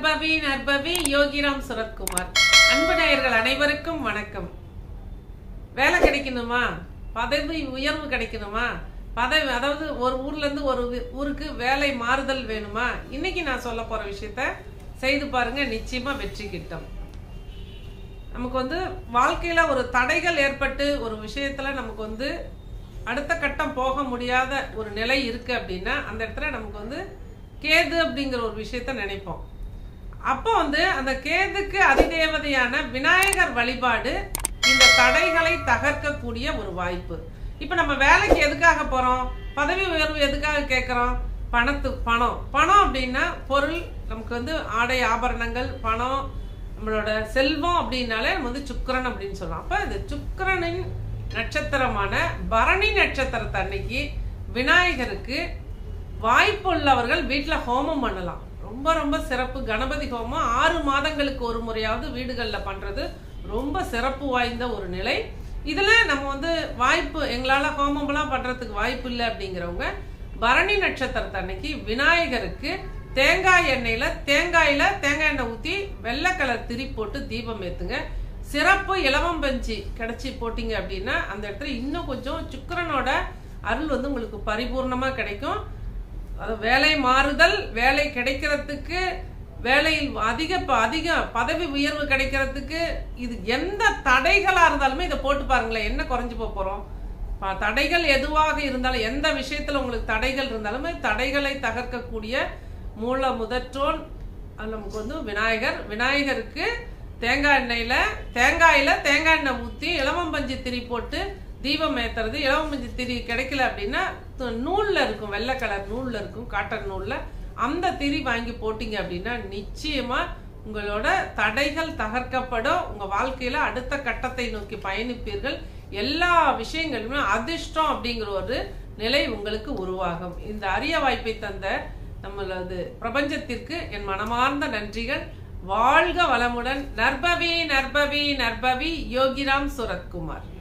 நற்பவி நற்பவி யோகிராம் சுரத்குமார் அன்பு நேயர்கள் அனைவருக்கும் வணக்கம் வேலை கிடைக்கணுமா பதவி உயர்வு கிடைக்கணுமா பதவி அதாவது ஒரு ஊர்ல இருந்து ஒரு வி- ஊருக்கு வேலை மாறுதல் வேணுமா இன்னைக்கு நான் சொல்ல போற விஷயத்த செய்து பாருங்க நிச்சயமா வெற்றி கிட்டும் நமக்கு வந்து வாழ்க்கையில ஒரு தடைகள் ஏற்பட்டு ஒரு விஷயத்துல நமக்கு வந்து அடுத்த கட்டம் போக முடியாத ஒரு நிலை இருக்கு அப்படின்னா அந்த இடத்துல நமக்கு வந்து கேது அப்படிங்கிற ஒரு விஷயத்த நினைப்போம் அப்போ வந்து அந்த கேதுக்கு அதிதேவதையான விநாயகர் வழிபாடு இந்த தடைகளை தகர்க்கக்கூடிய ஒரு வாய்ப்பு இப்போ நம்ம வேலைக்கு எதுக்காக போறோம் பதவி உயர்வு எதுக்காக கேட்குறோம் பணத்து பணம் பணம் அப்படின்னா பொருள் நமக்கு வந்து ஆடை ஆபரணங்கள் பணம் நம்மளோட செல்வம் அப்படின்னாலே நம்ம வந்து சுக்கிரன் அப்படின்னு சொல்லலாம் அப்ப இந்த சுக்கிரனின் நட்சத்திரமான பரணி நட்சத்திரத்தை அன்னைக்கு விநாயகருக்கு வாய்ப்பு உள்ளவர்கள் வீட்டுல ஹோமம் பண்ணலாம் ரொம்ப ரொம்ப சிறப்பு கணபதி ஹோமம் ஆறு மாதங்களுக்கு ஒரு முறையாவது வீடுகள்ல பண்றது ரொம்ப சிறப்பு வாய்ந்த ஒரு நிலை இதுல நம்ம வந்து வாய்ப்பு எங்களால ஹோமம்லாம் பண்றதுக்கு வாய்ப்பு இல்லை அப்படிங்கிறவங்க பரணி நட்சத்திரத்தை அன்னைக்கு விநாயகருக்கு தேங்காய் எண்ணெயில தேங்காயில தேங்காய் எண்ணெய் ஊத்தி வெள்ளை கலர் திரி போட்டு தீபம் ஏத்துங்க சிறப்பு இலவம் பஞ்சு கிடைச்சி போட்டீங்க அப்படின்னா அந்த இடத்துல இன்னும் கொஞ்சம் சுக்கிரனோட அருள் வந்து உங்களுக்கு பரிபூர்ணமா கிடைக்கும் அது வேலை மாறுதல் வேலை கிடைக்கிறதுக்கு வேலையில் அதிக ப- அதிக பதவி உயர்வு கிடைக்கிறதுக்கு இது எந்த தடைகளா இருந்தாலுமே இதை போட்டு பாருங்களேன் என்ன குறைஞ்சு போக போறோம் ப- தடைகள் எதுவாக இருந்தாலும் எந்த விஷயத்துல உங்களுக்கு தடைகள் இருந்தாலுமே தடைகளை தகர்க்கக்கூடிய மூல முதற்றோன் அது நமக்கு வந்து விநாயகர் விநாயகருக்கு தேங்காய் எண்ணெயில தேங்காயில தேங்காய் எண்ணெய் ஊத்தி இளவம்பஞ்சு திரி போட்டு தீபம் ஏத்துறது இளவம்பஞ்சு திரி கிடைக்கல அப்படின்னா து- நூல்ல இருக்கும் வெள்ளை கலர் நூல்ல இருக்கும் காட்டன் நூல்ல அந்த திரி வாங்கி போட்டீங்க அப்படின்னா நிச்சயமா உங்களோட தடைகள் தகர்க்கப்படும் உங்க வாழ்க்கையில அடுத்த கட்டத்தை நோக்கி பயணிப்பீர்கள் எல்லா விஷயங்களுமே அதிர்ஷ்டம் அப்படிங்கிற ஒரு நிலை உங்களுக்கு உருவாகும் இந்த அரிய வாய்ப்பை தந்த நம்மளது பிரபஞ்சத்திற்கு என் மனமார்ந்த நன்றிகள் வாழ்க வளமுடன் நற்பவி நற்பவி நற்பவி யோகிராம் சுரத்குமார்